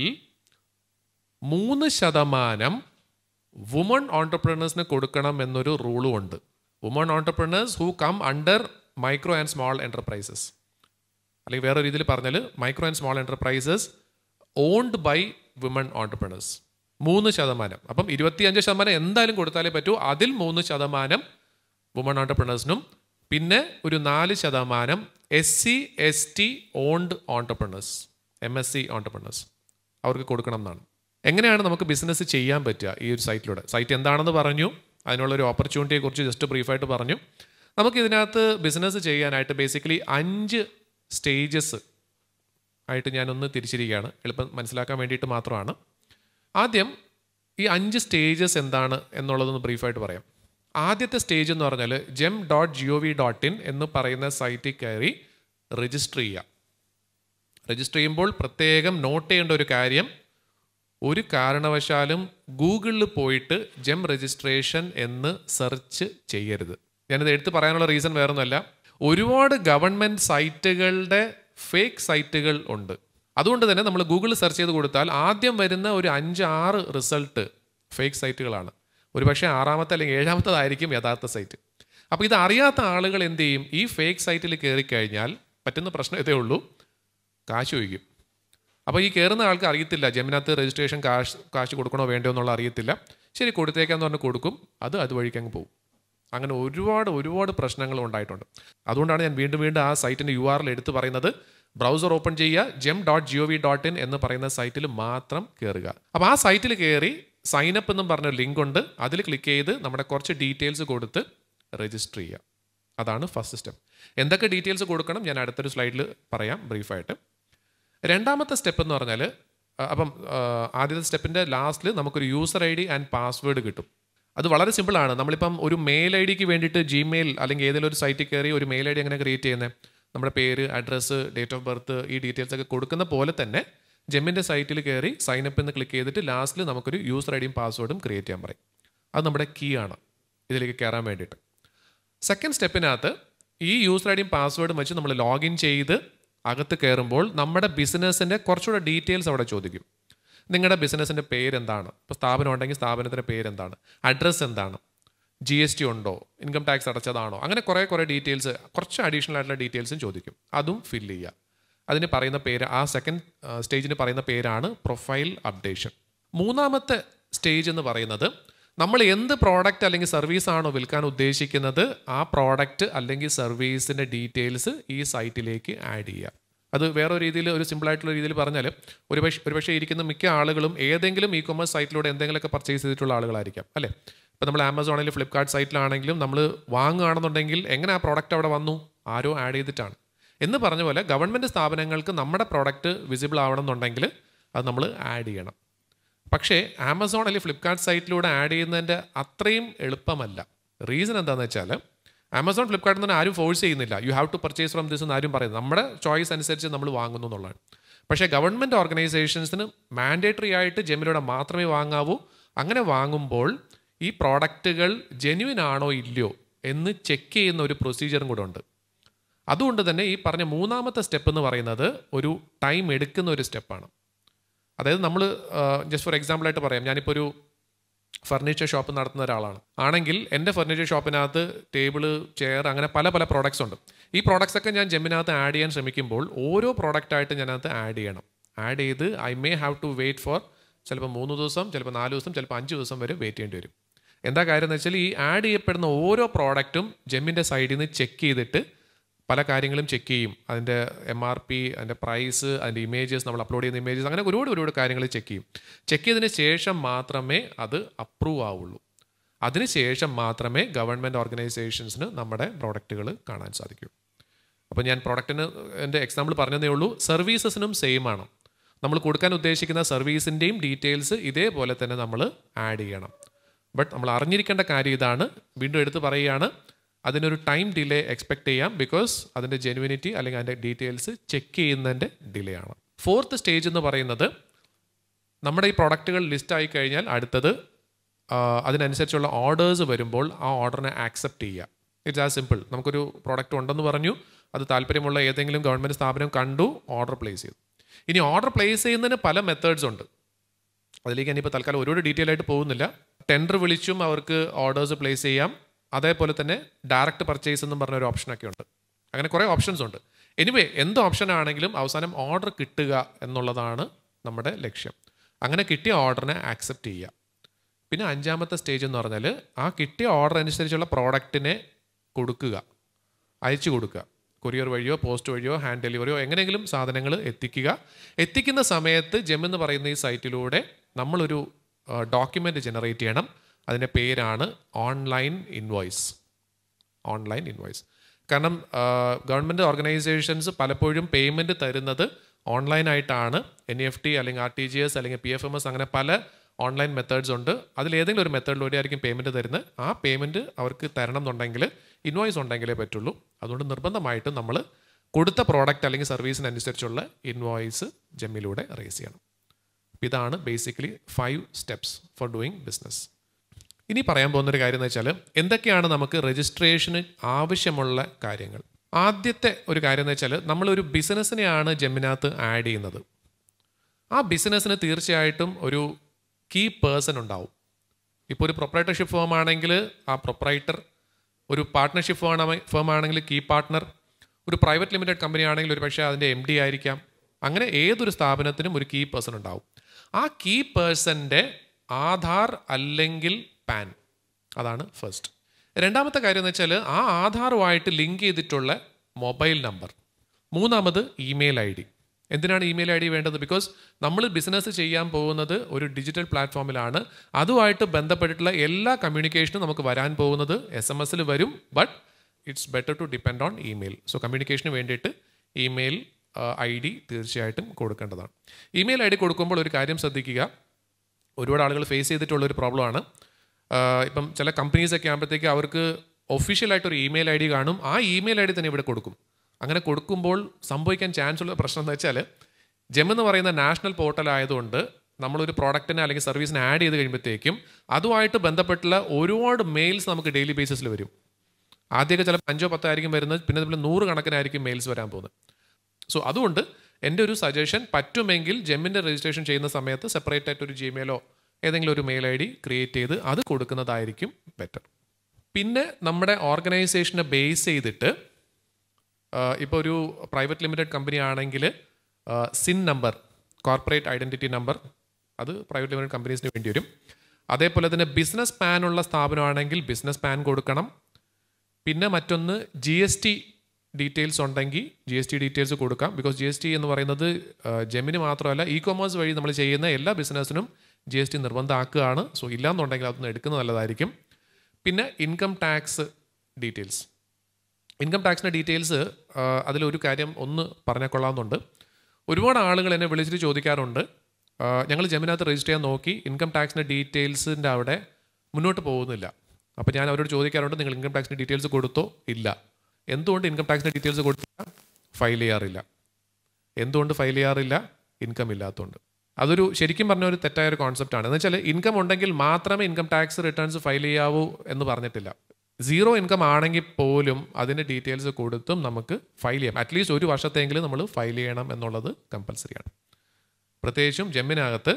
[SPEAKER 1] മൂന്ന് ശതമാനം വുമൺ ഓൺടർപ്രണേഴ്സിന് കൊടുക്കണം എന്നൊരു റൂളും ഉണ്ട് woman entrepreneurs who come under micro and small enterprises അല്ലെങ്കിൽ വേറെ രീതിയിൽ പറഞ്ഞാൽ micro and small enterprises owned by women entrepreneurs മൂന്ന് ശതമാനം അപ്പം ഇരുപത്തിയഞ്ച് ശതമാനം എന്തായാലും കൊടുത്താലേ പറ്റൂ അതിൽ മൂന്ന് ശതമാനം വുമൺ ഓൺടർപ്രണേഴ്സിനും പിന്നെ ഒരു നാല് ശതമാനം S C S T owned entrepreneurs M S C entrepreneurs അവർക്ക് കൊടുക്കണം എന്നാണ് എങ്ങനെയാണ് നമുക്ക് ബിസിനസ് ചെയ്യാൻ പറ്റുക ഈ ഒരു സൈറ്റിലൂടെ സൈറ്റ് എന്താണെന്ന് പറഞ്ഞു അതിനുള്ള ഒരു ഓപ്പർച്യൂണിറ്റിയെ കുറിച്ച് ജസ്റ്റ് ബ്രീഫായിട്ട് പറഞ്ഞു നമുക്ക് ഇതിനകത്ത് ബിസിനസ് ചെയ്യാനായിട്ട് ബേസിക്കലി അഞ്ച് സ്റ്റേജസ് ആയിട്ട് ഞാനൊന്ന് തിരിച്ചിരിക്കുകയാണ് എളുപ്പം മനസ്സിലാക്കാൻ വേണ്ടിയിട്ട് മാത്രമാണ് ആദ്യം ഈ അഞ്ച് സ്റ്റേജസ് എന്താണ് എന്നുള്ളതൊന്ന് ബ്രീഫായിട്ട് പറയാം ആദ്യത്തെ സ്റ്റേജ് എന്ന് പറഞ്ഞാൽ GeM dot G O V dot in എന്ന് പറയുന്ന സൈറ്റിൽ കയറി രജിസ്റ്റർ ചെയ്യുക രജിസ്റ്റർ ചെയ്യുമ്പോൾ പ്രത്യേകം നോട്ട് ചെയ്യേണ്ട ഒരു കാര്യം ഒരു കാരണവശാലും ഗൂഗിളിൽ പോയിട്ട് ജെം രജിസ്ട്രേഷൻ എന്ന് സെർച്ച് ചെയ്യരുത് ഞാനിത് എടുത്ത് പറയാനുള്ള റീസൺ വേറൊന്നുമല്ല ഒരുപാട് ഗവൺമെൻറ് സൈറ്റുകളുടെ ഫേക്ക് സൈറ്റുകൾ ഉണ്ട് അതുകൊണ്ട് തന്നെ നമ്മൾ ഗൂഗിളിൽ സെർച്ച് ചെയ്ത് കൊടുത്താൽ ആദ്യം വരുന്ന ഒരു അഞ്ച് ആറ് റിസൾട്ട് ഫേക്ക് സൈറ്റുകളാണ് ഒരുപക്ഷെ ആറാമത്തെ അല്ലെങ്കിൽ ഏഴാമത്തതായിരിക്കും യഥാർത്ഥ സൈറ്റ് അപ്പോൾ ഇത് അറിയാത്ത ആളുകൾ എന്ത് ചെയ്യും ഈ ഫേക്ക് സൈറ്റിൽ കയറി കഴിഞ്ഞാൽ പറ്റുന്ന പ്രശ്നം ഇതേ ഉള്ളൂ കാശ് ചോദിക്കും അപ്പോൾ ഈ കയറുന്ന ആൾക്ക് അറിയത്തില്ല ജമിനകത്ത് രജിസ്ട്രേഷൻ കാശ് കാശ് കൊടുക്കണോ വേണ്ടോ എന്നുള്ള അറിയത്തില്ല ശരി കൊടുത്തേക്കാന്ന് പറഞ്ഞ് കൊടുക്കും അത് അതുവഴിക്ക് അങ്ങ് പോകും അങ്ങനെ ഒരുപാട് ഒരുപാട് പ്രശ്നങ്ങൾ ഉണ്ടായിട്ടുണ്ട് അതുകൊണ്ടാണ് ഞാൻ വീണ്ടും വീണ്ടും ആ സൈറ്റിൻ്റെ യു ആറിൽ എടുത്ത് പറയുന്നത് ബ്രൗസർ ഓപ്പൺ ചെയ്യുക GeM dot G O V dot in എന്ന് പറയുന്ന സൈറ്റിൽ മാത്രം കയറുക അപ്പോൾ ആ സൈറ്റിൽ കയറി സൈനപ്പ് എന്നും പറഞ്ഞ ലിങ്ക് ഉണ്ട് അതിൽ ക്ലിക്ക് ചെയ്ത് നമ്മുടെ കുറച്ച് ഡീറ്റെയിൽസ് കൊടുത്ത് രജിസ്റ്റർ ചെയ്യുക അതാണ് ഫസ്റ്റ് സ്റ്റെപ്പ് എന്തൊക്കെ ഡീറ്റെയിൽസ് കൊടുക്കണം ഞാൻ അടുത്തൊരു സ്ലൈഡിൽ പറയാം ബ്രീഫായിട്ട് രണ്ടാമത്തെ സ്റ്റെപ്പ് എന്ന് പറഞ്ഞാൽ അഹ് അപ്പം ആഹ് ആദ്യത്തെ സ്റ്റെപ്പിൻ്റെ ലാസ്റ്റിൽ നമുക്കൊരു user I D and password കിട്ടും അത് വളരെ സിമ്പിളാണ് നമ്മളിപ്പം ഒരു മെയിൽ ഐ ഡിക്ക് വേണ്ടിയിട്ട് ജിമെയിൽ അല്ലെങ്കിൽ ഏതെങ്കിലും ഒരു സൈറ്റിൽ കയറി ഒരു മെയിൽ ഐ ഡി എങ്ങനെ ക്രിയേറ്റ് ചെയ്യുന്നത് നമ്മുടെ പേര് അഡ്രസ്സ് ഡേറ്റ് ഓഫ് ബർത്ത് ഈ ഡീറ്റെയിൽസ് ഒക്കെ കൊടുക്കുന്ന പോലെ തന്നെ ജെമ്മിൻ്റെ സൈറ്റിൽ കയറി സൈനപ്പ് എന്ന് ക്ലിക്ക് ചെയ്തിട്ട് ലാസ്റ്റിൽ നമുക്കൊരു യൂസർ ഐ ഡിയും പാസ്വേഡും ക്രിയേറ്റ് ചെയ്യാൻ പറയും അത് നമ്മുടെ കീ ആണ് ഇതിലേക്ക് കയറാൻ വേണ്ടിയിട്ട് സെക്കൻഡ് സ്റ്റെപ്പിനകത്ത് ഈ യൂസർ ഐ ഡിയും പാസ്വേഡും വെച്ച് നമ്മൾ ലോഗിൻ ചെയ്ത് അകത്ത് കയറുമ്പോൾ നമ്മുടെ ബിസിനസ്സിൻ്റെ കുറച്ചുകൂടെ ഡീറ്റെയിൽസ് അവിടെ ചോദിക്കും നിങ്ങളുടെ ബിസിനസ്സിൻ്റെ പേരെന്താണ് ഇപ്പോൾ സ്ഥാപനം ഉണ്ടെങ്കിൽ സ്ഥാപനത്തിൻ്റെ പേരെന്താണ് അഡ്രസ്സ് എന്താണ് ജി എസ് ടി ഉണ്ടോ ഇൻകം ടാക്സ് അടച്ചതാണോ അങ്ങനെ കുറേ കുറേ ഡീറ്റെയിൽസ് കുറച്ച് അഡീഷണൽ ആയിട്ടുള്ള ഡീറ്റെയിൽസും ചോദിക്കും അതും ഫില്ല് ചെയ്യുക അതിന് പറയുന്ന പേര് ആ സെക്കൻഡ് സ്റ്റേജിന് പറയുന്ന പേരാണ് പ്രൊഫൈൽ അപ്ഡേഷൻ മൂന്നാമത്തെ സ്റ്റേജ് എന്ന് പറയുന്നത് നമ്മൾ എന്ത് പ്രോഡക്റ്റ് അല്ലെങ്കിൽ സർവീസ് ആണോ വിൽക്കാൻ ഉദ്ദേശിക്കുന്നത് ആ പ്രോഡക്റ്റ് അല്ലെങ്കിൽ സർവീസിൻ്റെ ഡീറ്റെയിൽസ് ഈ സൈറ്റിലേക്ക് ആഡ് ചെയ്യുക അത് വേറെ രീതിയിൽ ഒരു സിമ്പിൾ ആയിട്ടുള്ള രീതിയിൽ പറഞ്ഞാൽ ഒരുപക്ഷെ ഒരുപക്ഷെ ഇരിക്കുന്ന മിക്ക ആളുകളും ഏതെങ്കിലും ഇ കൊമേഴ്സ് സൈറ്റിലൂടെ എന്തെങ്കിലുമൊക്കെ പർച്ചേസ് ചെയ്തിട്ടുള്ള ആളുകളായിരിക്കാം അല്ലേ ഇപ്പോൾ നമ്മൾ ആമസോണിൽ ഫ്ലിപ്കാർട്ട് സൈറ്റിലാണെങ്കിലും നമ്മൾ വാങ്ങുകയാണെന്നുണ്ടെങ്കിൽ എങ്ങനെ ആ പ്രോഡക്റ്റ് അവിടെ വന്നു ആരോ ആഡ് ചെയ്തിട്ടാണ് എന്ന് പറഞ്ഞ പോലെ ഗവൺമെൻറ് സ്ഥാപനങ്ങൾക്ക് നമ്മുടെ പ്രോഡക്റ്റ് വിസിബിൾ ആവണമെന്നുണ്ടെങ്കിൽ അത് നമ്മൾ ആഡ് ചെയ്യണം പക്ഷേ ആമസോൺ അല്ലെങ്കിൽ ഫ്ലിപ്കാർട്ട് സൈറ്റിലൂടെ ആഡ് ചെയ്യുന്നതിൻ്റെ അത്രയും എളുപ്പമല്ല റീസൺ എന്താണെന്ന് വെച്ചാൽ ആമസോൺ ഫ്ലിപ്കാർട്ടിൽ നിന്ന് ആരും ഫോഴ്സ് ചെയ്യുന്നില്ല you have to purchase from this എന്ന് ആരും പറയുന്നത് നമ്മുടെ ചോയ്സ് അനുസരിച്ച് നമ്മൾ വാങ്ങുന്നു എന്നുള്ളതാണ് പക്ഷേ ഗവൺമെൻറ് ഓർഗനൈസേഷൻസിന് മാൻഡേറ്ററി ആയിട്ട് ജെമിലൂടെ മാത്രമേ വാങ്ങാവൂ അങ്ങനെ വാങ്ങുമ്പോൾ ഈ പ്രോഡക്റ്റുകൾ ജെന്യുവിൻ ആണോ ഇല്ലയോ എന്ന് ചെക്ക് ചെയ്യുന്ന ഒരു പ്രൊസീജിയറും കൂടെ ഉണ്ട് അതുകൊണ്ട് തന്നെ ഈ പറഞ്ഞ മൂന്നാമത്തെ സ്റ്റെപ്പ് എന്ന് പറയുന്നത് ഒരു ടൈം എടുക്കുന്ന ഒരു സ്റ്റെപ്പാണ് അതായത് നമ്മൾ ജസ്റ്റ് ഫോർ എക്സാമ്പിൾ ആയിട്ട് പറയാം ഞാനിപ്പോൾ ഒരു ഫർണിച്ചർ ഷോപ്പ് നടത്തുന്ന ഒരാളാണ് ആണെങ്കിൽ എൻ്റെ ഫർണിച്ചർ ഷോപ്പിനകത്ത് ടേബിള് ചെയർ അങ്ങനെ പല പല പ്രോഡക്റ്റ്സ് ഉണ്ട് ഈ പ്രോഡക്റ്റ്സ് ഒക്കെ ഞാൻ ജെമ്മിനകത്ത് ആഡ് ചെയ്യാൻ ശ്രമിക്കുമ്പോൾ ഓരോ പ്രോഡക്റ്റായിട്ട് ഞാനകത്ത് ആഡ് ചെയ്യണം ആഡ് ചെയ്ത് I may have to wait for ചിലപ്പോൾ മൂന്ന് ദിവസം ചിലപ്പോൾ നാല് ദിവസം ചിലപ്പോൾ അഞ്ച് ദിവസം വരെ വെയിറ്റ് ചെയ്യേണ്ടി വരും എന്താ കാര്യം എന്ന് വെച്ചാൽ ഈ ആഡ് ചെയ്യപ്പെടുന്ന ഓരോ പ്രോഡക്റ്റും ജെമ്മിൻ്റെ സൈഡിൽ നിന്ന് ചെക്ക് ചെയ്തിട്ട് പല കാര്യങ്ങളും ചെക്ക് ചെയ്യും അതിൻ്റെ എം ആർ പി അതിൻ്റെ പ്രൈസ് അതിൻ്റെ ഇമേജസ് നമ്മൾ അപ്ലോഡ് ചെയ്യുന്ന ഇമേജസ് അങ്ങനെ ഒരുപാട് ഒരുപാട് കാര്യങ്ങൾ ചെക്ക് ചെയ്യും ചെക്ക് ചെയ്തതിന് ശേഷം മാത്രമേ അത് അപ്രൂവ് ആവുള്ളൂ അതിനുശേഷം മാത്രമേ ഗവൺമെൻറ് ഓർഗനൈസേഷൻസിന് നമ്മുടെ പ്രോഡക്റ്റുകൾ കാണാൻ സാധിക്കൂ അപ്പോൾ ഞാൻ പ്രോഡക്റ്റിന് എൻ്റെ എക്സാമ്പിൾ പറഞ്ഞതേ ഉള്ളൂ സർവീസസിനും സെയിം ആണ് നമ്മൾ കൊടുക്കാൻ ഉദ്ദേശിക്കുന്ന സർവീസിൻ്റെയും ഡീറ്റെയിൽസ് ഇതേപോലെ തന്നെ നമ്മൾ ആഡ് ചെയ്യണം ബട്ട് നമ്മൾ അറിഞ്ഞിരിക്കേണ്ട കാര്യം ഇതാണ് വീണ്ടും എടുത്ത് പറയുകയാണ് അതിനൊരു ടൈം ഡിലേ എക്സ്പെക്ട് ചെയ്യാം ബിക്കോസ് അതിൻ്റെ ജെനുവിനിറ്റി അല്ലെങ്കിൽ അതിൻ്റെ ഡീറ്റെയിൽസ് ചെക്ക് ചെയ്യുന്നതിൻ്റെ ഡിലേ ആണ് ഫോർത്ത് സ്റ്റേജ് എന്ന് പറയുന്നത് നമ്മുടെ ഈ പ്രോഡക്റ്റുകൾ ലിസ്റ്റ് ആയി കഴിഞ്ഞാൽ അടുത്തത് ആ, അതിനനുസരിച്ചുള്ള ഓർഡേഴ്സ് വരുമ്പോൾ ആ ഓർഡറിനെ ആക്സെപ്റ്റ് ചെയ്യുക ഇറ്റ്സ് ആ സിമ്പിൾ നമുക്കൊരു പ്രോഡക്റ്റ് ഉണ്ടെന്ന് പറഞ്ഞു അത് താല്പര്യമുള്ള ഏതെങ്കിലും ഗവൺമെൻറ് സ്ഥാപനം കണ്ടു ഓർഡർ പ്ലേസ് ചെയ്തു ഇനി ഓർഡർ പ്ലേസ് ചെയ്യുന്നതിന് പല മെത്തേഡ്സ് ഉണ്ട് അതിലേക്ക് ഞാനിപ്പോൾ തൽക്കാലം ഒരുപാട് ഡീറ്റെയിൽ ആയിട്ട് പോകുന്നില്ല ടെൻഡർ വിളിച്ചും അവർക്ക് ഓർഡേഴ്സ് പ്ലേസ് ചെയ്യാം അതേപോലെ തന്നെ ഡയറക്റ്റ് പർച്ചേസ് എന്നും പറഞ്ഞ ഒരു ഓപ്ഷനൊക്കെ ഉണ്ട് അങ്ങനെ കുറേ ഓപ്ഷൻസ് ഉണ്ട് എനിവേ എന്ത് ഓപ്ഷൻ ആണെങ്കിലും അവസാനം ഓർഡർ കിട്ടുക എന്നുള്ളതാണ് നമ്മുടെ ലക്ഷ്യം അങ്ങനെ കിട്ടിയ ഓർഡറിനെ ആക്സെപ്റ്റ് ചെയ്യുക പിന്നെ അഞ്ചാമത്തെ സ്റ്റേജ് എന്ന് പറഞ്ഞാൽ ആ കിട്ടിയ ഓർഡർ അനുസരിച്ചുള്ള പ്രോഡക്റ്റിനെ കൊടുക്കുക അയച്ചു കൊടുക്കുക കൊറിയർ വഴിയോ പോസ്റ്റ് വഴിയോ ഹാൻഡ് ഡെലിവറിയോ എങ്ങനെയെങ്കിലും സാധനങ്ങൾ എത്തിക്കുക എത്തിക്കുന്ന സമയത്ത് ജെം എന്ന് പറയുന്ന ഈ സൈറ്റിലൂടെ നമ്മളൊരു ഡോക്യുമെൻ്റ് ജനറേറ്റ് ചെയ്യണം അതിൻ്റെ പേരാണ് ഓൺലൈൻ ഇൻവോയ്സ് ഓൺലൈൻ ഇൻവോയ്സ് കാരണം ഗവൺമെൻറ് ഓർഗനൈസേഷൻസ് പലപ്പോഴും പേയ്മെൻറ്റ് തരുന്നത് ഓൺലൈനായിട്ടാണ് എൻ എഫ് ടി അല്ലെങ്കിൽ ആർ ടി ജി എസ് അല്ലെങ്കിൽ പി എഫ് എം എസ് അങ്ങനെ പല ഓൺലൈൻ മെത്തേഡ്സ് ഉണ്ട് അതിലേതെങ്കിലും ഒരു മെത്തേഡിലൂടെ ആയിരിക്കും പേയ്മെൻറ്റ് തരുന്നത് ആ പേയ്മെൻറ്റ് അവർക്ക് തരണം എന്നുണ്ടെങ്കിൽ ഇൻവോയ്സ് ഉണ്ടെങ്കിലേ പറ്റുള്ളൂ അതുകൊണ്ട് നിർബന്ധമായിട്ടും നമ്മൾ കൊടുത്ത പ്രോഡക്റ്റ് അല്ലെങ്കിൽ സർവീസിനനുസരിച്ചുള്ള ഇൻവോയ്സ് ജെമ്മിലൂടെ റേസ് ചെയ്യണം അപ്പോൾ ഇതാണ് basically five steps for doing business ഇനി പറയാൻ പോകുന്നൊരു കാര്യം എന്ന് വെച്ചാൽ എന്തൊക്കെയാണ് നമുക്ക് രജിസ്ട്രേഷന് ആവശ്യമുള്ള കാര്യങ്ങൾ ആദ്യത്തെ ഒരു കാര്യം എന്ന് വെച്ചാൽ നമ്മളൊരു ബിസിനസ്സിനെയാണ് ജെമ്മിനകത്ത് ആഡ് ചെയ്യുന്നത് ആ ബിസിനസ്സിന് തീർച്ചയായിട്ടും ഒരു കീ പേഴ്സൺ ഉണ്ടാവും ഇപ്പോൾ ഒരു പ്രൊപ്പറേറ്റർഷിപ്പ് ഫേം ആണെങ്കിൽ ആ പ്രൊപ്പറൈറ്റർ ഒരു പാർട്ട്ണർഷിപ്പ് ഫേം ഫേം ആണെങ്കിൽ കീ പാർട്ട്ണർ ഒരു പ്രൈവറ്റ് ലിമിറ്റഡ് കമ്പനി ആണെങ്കിൽ ഒരു പക്ഷേ അതിൻ്റെ എം ഡി ആയിരിക്കാം അങ്ങനെ ഏതൊരു സ്ഥാപനത്തിനും ഒരു കീ പേഴ്സൺ ഉണ്ടാവും ആ കീ പേഴ്സൻ്റെ ആധാർ അല്ലെങ്കിൽ പാൻ അതാണ് ഫസ്റ്റ് രണ്ടാമത്തെ കാര്യം എന്ന് വെച്ചാൽ ആ ആധാറുമായിട്ട് ലിങ്ക് ചെയ്തിട്ടുള്ള മൊബൈൽ നമ്പർ മൂന്നാമത് ഇമെയിൽ ഐ ഡി എന്തിനാണ് ഇമെയിൽ ഐ ഡി വേണ്ടത് ബിക്കോസ് നമ്മൾ ബിസിനസ് ചെയ്യാൻ പോകുന്നത് ഒരു ഡിജിറ്റൽ പ്ലാറ്റ്ഫോമിലാണ് അതുമായിട്ട് ബന്ധപ്പെട്ടിട്ടുള്ള എല്ലാ കമ്മ്യൂണിക്കേഷനും നമുക്ക് വരാൻ പോകുന്നത് എസ് എം എസിൽ വരും but it's better to depend on email so കമ്മ്യൂണിക്കേഷന് വേണ്ടിയിട്ട് ഇമെയിൽ ഐ ഡി തീർച്ചയായിട്ടും കൊടുക്കേണ്ടതാണ് ഇമെയിൽ ഐ ഡി കൊടുക്കുമ്പോൾ ഒരു കാര്യം ശ്രദ്ധിക്കുക ഒരുപാട് ആളുകൾ ഫേസ് ചെയ്തിട്ടുള്ള ഒരു പ്രോബ്ലമാണ് ഇപ്പം ചില കമ്പനീസ് ഒക്കെ ആകുമ്പോഴത്തേക്ക് അവർക്ക് ഒഫീഷ്യലായിട്ട് ഒരു ഇമെയിൽ ഐ ഡി കാണും ആ ഇമെയിൽ ഐ ഡി തന്നെ ഇവിടെ കൊടുക്കും അങ്ങനെ കൊടുക്കുമ്പോൾ സംഭവിക്കാൻ ചാൻസ് ഉള്ള പ്രശ്നം എന്ന് വെച്ചാൽ ജെം എന്ന് പറയുന്ന നാഷണൽ പോർട്ടൽ ആയതുകൊണ്ട് നമ്മളൊരു പ്രോഡക്റ്റിനെ അല്ലെങ്കിൽ സർവീസിനെ ആഡ് ചെയ്ത് കഴിയുമ്പോഴത്തേക്കും അതുമായിട്ട് ബന്ധപ്പെട്ടുള്ള ഒരുപാട് മെയിൽസ് നമുക്ക് ഡെയിലി ബേസിസിൽ വരും ആദ്യമൊക്കെ ചിലപ്പോൾ അഞ്ചോ പത്തോ ആയിരിക്കും വരുന്നത് പിന്നെ നമ്മൾ നൂറ് കണക്കിനായിരിക്കും മെയിൽസ് വരാൻ പോകുന്നത് സോ അതുകൊണ്ട് എൻ്റെ ഒരു സജഷൻ പറ്റുമെങ്കിൽ ജെമ്മിൻ്റെ രജിസ്ട്രേഷൻ ചെയ്യുന്ന സമയത്ത് സെപ്പറേറ്റ് ആയിട്ട് ഒരു ജിമെയിലോ ഏതെങ്കിലും ഒരു മെയിൽ ഐ ഡി ക്രിയേറ്റ് ചെയ്ത് അത് കൊടുക്കുന്നതായിരിക്കും ബെറ്റർ പിന്നെ നമ്മുടെ ഓർഗനൈസേഷനെ ബേസ് ചെയ്തിട്ട് ഇപ്പോൾ ഒരു പ്രൈവറ്റ് ലിമിറ്റഡ് കമ്പനി ആണെങ്കിൽ CIN number corporate identity number അത് പ്രൈവറ്റ് ലിമിറ്റഡ് കമ്പനീസിന് വേണ്ടി വരും അതേപോലെ തന്നെ ബിസിനസ് പാൻ ഉള്ള സ്ഥാപനമാണെങ്കിൽ ബിസിനസ് പാൻ കൊടുക്കണം പിന്നെ മറ്റൊന്ന് ജി എസ് ടി ഡീറ്റെയിൽസ് ഉണ്ടെങ്കിൽ ജി എസ് ടി ഡീറ്റെയിൽസ് കൊടുക്കാം ബിക്കോസ് ജി എസ് ടി എന്ന് പറയുന്നത് ജെമിന് മാത്രമല്ല ഇ കൊമേഴ്സ് വഴി നമ്മൾ ചെയ്യുന്ന എല്ലാ ബിസിനസ്സിനും ജി എസ് ടി നിർബന്ധമാക്കുകയാണ് സോ ഇല്ലാന്നുണ്ടെങ്കിൽ അതൊന്ന് എടുക്കുന്നത് നല്ലതായിരിക്കും പിന്നെ ഇൻകം ടാക്സ് ഡീറ്റെയിൽസ് ഇൻകം ടാക്സിൻ്റെ ഡീറ്റെയിൽസ് അതിലൊരു കാര്യം ഒന്ന് പറഞ്ഞാൽ കൊള്ളാവുന്നുണ്ട് ഒരുപാട് ആളുകൾ എന്നെ വിളിച്ചിട്ട് ചോദിക്കാറുണ്ട് ഞങ്ങൾ ജെമിനകത്ത് രജിസ്റ്റർ ചെയ്യാൻ നോക്കി ഇൻകം ടാക്സിൻ്റെ ഡീറ്റെയിൽസിൻ്റെ അവിടെ മുന്നോട്ട് പോകുന്നില്ല അപ്പോൾ ഞാൻ അവരോട് ചോദിക്കാറുണ്ട് നിങ്ങൾ ഇൻകം ടാക്സിൻ്റെ ഡീറ്റെയിൽസ് കൊടുത്തോ ഇല്ല എന്തുകൊണ്ട് ഇൻകം ടാക്സിൻ്റെ ഡീറ്റെയിൽസ് കൊടുത്തില്ല ഫയൽ ചെയ്യാറില്ല എന്തുകൊണ്ട് ഫയൽ ചെയ്യാറില്ല ഇൻകം ഇല്ലാത്തതുകൊണ്ട് അതൊരു ശരിക്കും പറഞ്ഞ ഒരു തെറ്റായ ഒരു കോൺസെപ്റ്റാണ് എന്ന് വെച്ചാൽ ഇൻകം ഉണ്ടെങ്കിൽ മാത്രമേ ഇൻകം ടാക്സ് റിട്ടേൺസ് ഫയൽ ചെയ്യാവൂ എന്ന് പറഞ്ഞിട്ടില്ല സീറോ ഇൻകം ആണെങ്കിൽ പോലും അതിൻ്റെ ഡീറ്റെയിൽസ് കൊടുത്തും നമുക്ക് ഫയൽ ചെയ്യാം അറ്റ്ലീസ്റ്റ് ഒരു വർഷത്തെങ്കിലും നമ്മൾ ഫയൽ ചെയ്യണം എന്നുള്ളത് കമ്പൽസറിയാണ് പ്രത്യേകിച്ചും ജെമ്മിനകത്ത്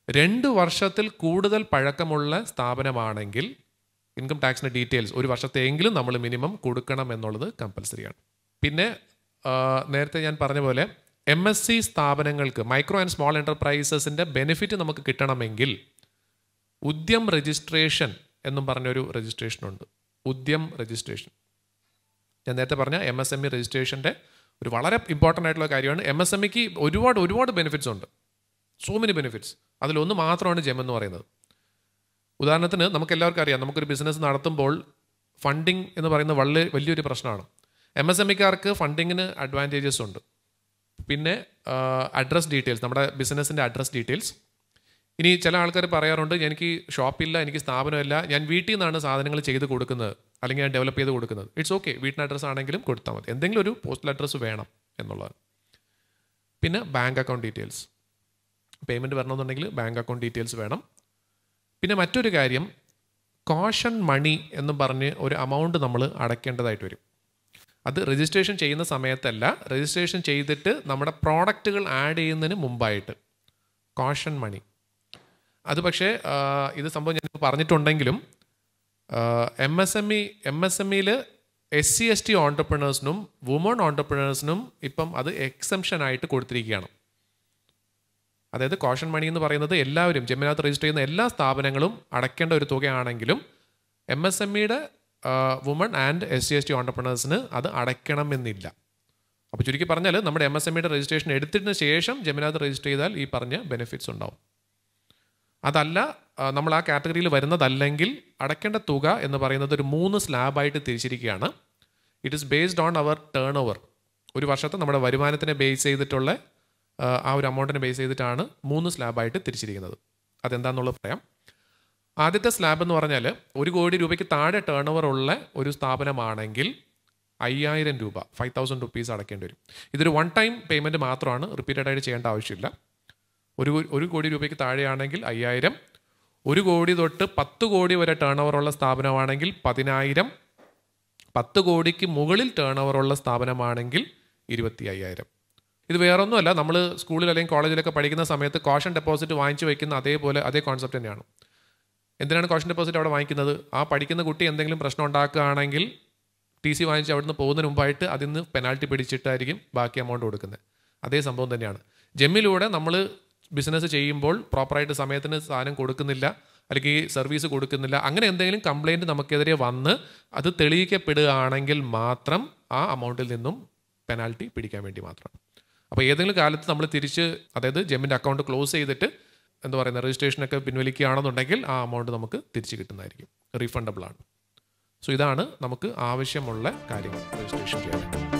[SPEAKER 1] രണ്ട് വർഷത്തിൽ കൂടുതൽ പഴക്കമുള്ള സ്ഥാപനമാണെങ്കിൽ ഇൻകം ടാക്സിൻ്റെ ഡീറ്റെയിൽസ് ഒരു വർഷത്തെയെങ്കിലും നമ്മൾ മിനിമം കൊടുക്കണം എന്നുള്ളത് കമ്പൽസറിയാണ് പിന്നെ ആ, നേരത്തെ ഞാൻ പറഞ്ഞ പോലെ എം എസ് സി സ്ഥാപനങ്ങൾക്ക് മൈക്രോ ആൻഡ് സ്മോൾ എൻ്റർപ്രൈസസിൻ്റെ ബെനിഫിറ്റ് നമുക്ക് കിട്ടണമെങ്കിൽ ഉദ്യം രജിസ്ട്രേഷൻ എന്നും പറഞ്ഞൊരു രജിസ്ട്രേഷൻ ഉണ്ട് ഉദ്യം രജിസ്ട്രേഷൻ ഞാൻ നേരത്തെ പറഞ്ഞ എം എസ് എം ഇ രജിസ്ട്രേഷൻ്റെ ഒരു വളരെ ഇമ്പോർട്ടൻ്റ് ആയിട്ടുള്ള കാര്യമാണ് എം എസ് എം ഇക്ക് ഒരുപാട് ഒരുപാട് ബെനിഫിറ്റ്സ് ഉണ്ട് സോ മെനി ബെനിഫിറ്റ്സ് അതിലൊന്ന് മാത്രമാണ് ജെം എന്ന് പറയുന്നത് ഉദാഹരണത്തിന് നമുക്ക് എല്ലാവർക്കും അറിയാം നമുക്കൊരു ബിസിനസ് നടത്തുമ്പോൾ ഫണ്ടിങ് എന്ന് പറയുന്നത് വളരെ വലിയൊരു പ്രശ്നമാണ് എം എസ് എം ഇക്കാർക്ക് ഫണ്ടിങ്ങിന് അഡ്വാൻറ്റേജസ് ഉണ്ട് പിന്നെ അഡ്രസ് ഡീറ്റെയിൽസ് നമ്മുടെ ബിസിനസ്സിൻ്റെ അഡ്രസ് ഡീറ്റെയിൽസ് ഇനി ചില ആൾക്കാർ പറയാറുണ്ട് എനിക്ക് ഷോപ്പില്ല എനിക്ക് സ്ഥാപനമില്ല ഞാൻ വീട്ടിൽ നിന്നാണ് സാധനങ്ങൾ ചെയ്ത് കൊടുക്കുന്നത് അല്ലെങ്കിൽ ഞാൻ ഡെവലപ്പ് ചെയ്ത് കൊടുക്കുന്നത് ഇറ്റ്സ് ഓക്കെ വീട്ടിന് അഡ്രസ്സ് ആണെങ്കിലും കൊടുത്താൽ മതി എന്തെങ്കിലും ഒരു പോസ്റ്റൽ അഡ്രസ്സ് വേണം എന്നുള്ളതാണ് പിന്നെ ബാങ്ക് അക്കൗണ്ട് ഡീറ്റെയിൽസ് പേയ്മെൻറ്റ് വരണമെന്നുണ്ടെങ്കിൽ ബാങ്ക് അക്കൗണ്ട് ഡീറ്റെയിൽസ് വേണം പിന്നെ മറ്റൊരു കാര്യം കോഷൻ മണി എന്ന് പറഞ്ഞ് ഒരു അമൗണ്ട് നമ്മൾ അടയ്ക്കേണ്ടതായിട്ട് വരും അത് രജിസ്ട്രേഷൻ ചെയ്യുന്ന സമയത്തല്ല രജിസ്ട്രേഷൻ ചെയ്തിട്ട് നമ്മുടെ പ്രോഡക്റ്റുകൾ ആഡ് ചെയ്യുന്നതിന് മുമ്പായിട്ട് കോഷൻ മണി അത് പക്ഷേ ആ, ഇത് സംഭവം ഞാൻ പറഞ്ഞിട്ടുണ്ടെങ്കിലും M S M E M S M ഇയിൽ എസ് സി എസ് ടി ഓണ്ടർപ്രണേഴ്സിനും വുമൺ ഓണ്ടർപ്രണേഴ്സിനും ഇപ്പം അത് എക്സംഷൻ ആയിട്ട് കൊടുത്തിരിക്കുകയാണ് അതായത് കോഷൻ മണി എന്ന് പറയുന്നത് എല്ലാവരും ജെമിനകത്ത് രജിസ്റ്റർ ചെയ്യുന്ന എല്ലാ സ്ഥാപനങ്ങളും അടയ്ക്കേണ്ട ഒരു തുകയാണെങ്കിലും എം എസ് എം ഇയുടെ woman and S C S T ഓണ്ടർപ്രണേഴ്സിന് അത് അടയ്ക്കണമെന്നില്ല അപ്പോൾ ചുരുക്കി പറഞ്ഞാൽ നമ്മുടെ എം എസ് എം ഇയുടെ രജിസ്ട്രേഷൻ എടുത്തതിന് ശേഷം ജെമിനകത്ത് രജിസ്റ്റർ ചെയ്താൽ ഈ പറഞ്ഞ ബെനിഫിറ്റ്സ് ഉണ്ടാവും അതല്ല ആ, നമ്മൾ ആ കാറ്റഗറിയിൽ വരുന്നതല്ലെങ്കിൽ അടയ്ക്കേണ്ട തുക എന്ന് പറയുന്നത് ഒരു മൂന്ന് സ്ലാബായിട്ട് തിരിച്ചിരിക്കുകയാണ് it is based on our turnover ഒരു വർഷത്തെ നമ്മുടെ വരുമാനത്തിനെ ബേസ് ചെയ്തിട്ടുള്ള ആ, ആ ഒരു അമൗണ്ടിനെ ബേസ് ചെയ്തിട്ടാണ് മൂന്ന് സ്ലാബായിട്ട് തിരിച്ചിരിക്കുന്നത് അതെന്താണെന്നുള്ളത് പറയാം ആദ്യത്തെ സ്ലാബ് എന്ന് പറഞ്ഞാൽ ഒരു കോടി രൂപയ്ക്ക് താഴെ ടേൺ ഓവർ ഉള്ള ഒരു സ്ഥാപനമാണെങ്കിൽ അയ്യായിരം രൂപ ഫൈവ് തൗസൻഡ് റുപ്പീസ് അടയ്ക്കേണ്ടി വരും ഇതൊരു വൺ ടൈം പേയ്മെൻറ്റ് മാത്രമാണ് റിപ്പീറ്റഡ് ആയിട്ട് ചെയ്യേണ്ട ആവശ്യമില്ല ഒരു കോ- ഒരു കോടി രൂപയ്ക്ക് താഴെയാണെങ്കിൽ അയ്യായിരം ഒരു കോടി തൊട്ട് പത്ത് കോടി വരെ ടേൺ ഓവറുള്ള സ്ഥാപനമാണെങ്കിൽ പതിനായിരം പത്ത് കോടിക്ക് മുകളിൽ ടേൺ ഓവറുള്ള സ്ഥാപനമാണെങ്കിൽ ഇരുപത്തി അയ്യായിരം ഇത് വേറൊന്നുമല്ല നമ്മൾ സ്കൂളിൽ അല്ലെങ്കിൽ കോളേജിലൊക്കെ പഠിക്കുന്ന സമയത്ത് കോഷൻ ഡെപ്പോസിറ്റ് വാങ്ങിച്ചു വയ്ക്കുന്ന അതേപോലെ അതേ കോൺസെപ്റ്റ് തന്നെയാണ് എന്തിനാണ് കോഷൻ ഡെപ്പോസിറ്റ് അവിടെ വാങ്ങിക്കുന്നത് ആ പഠിക്കുന്ന കുട്ടി എന്തെങ്കിലും പ്രശ്നം ഉണ്ടാക്കുകയാണെങ്കിൽ ടി സി വാങ്ങിച്ച് അവിടുന്ന് പോകുന്നതിന് മുമ്പായിട്ട് അതിൽ നിന്ന് പെനാൽറ്റി പിടിച്ചിട്ടായിരിക്കും ബാക്കി എമൗണ്ട് കൊടുക്കുന്നത് അതേ സംഭവം തന്നെയാണ് ജെമ്മിലൂടെ നമ്മൾ ബിസിനസ് ചെയ്യുമ്പോൾ പ്രോപ്പറായിട്ട് സമയത്തിന് സാധനം കൊടുക്കുന്നില്ല അല്ലെങ്കിൽ സർവീസ് കൊടുക്കുന്നില്ല അങ്ങനെ എന്തെങ്കിലും കംപ്ലൈൻറ്റ് നമുക്കെതിരെ വന്ന് അത് തെളിയിക്കപ്പെടുകയാണെങ്കിൽ മാത്രം ആ അമൗണ്ടിൽ നിന്നും പെനാൽറ്റി പിടിക്കാൻ വേണ്ടി മാത്രം അപ്പോൾ ഏതെങ്കിലും കാലത്ത് നമ്മൾ തിരിച്ച് അതായത് ജെമ്മിൻ്റെ അക്കൗണ്ട് ക്ലോസ് ചെയ്തിട്ട് എന്താ പറയുന്നത് രജിസ്ട്രേഷനൊക്കെ പിൻവലിക്കുകയാണെന്നുണ്ടെങ്കിൽ ആ അമൗണ്ട് നമുക്ക് തിരിച്ച് കിട്ടുന്നതായിരിക്കും റീഫണ്ടബിൾ ആണ് സോ ഇതാണ് നമുക്ക് ആവശ്യമുള്ള കാര്യങ്ങൾ രജിസ്ട്രേഷൻ ചെയ്യാൻ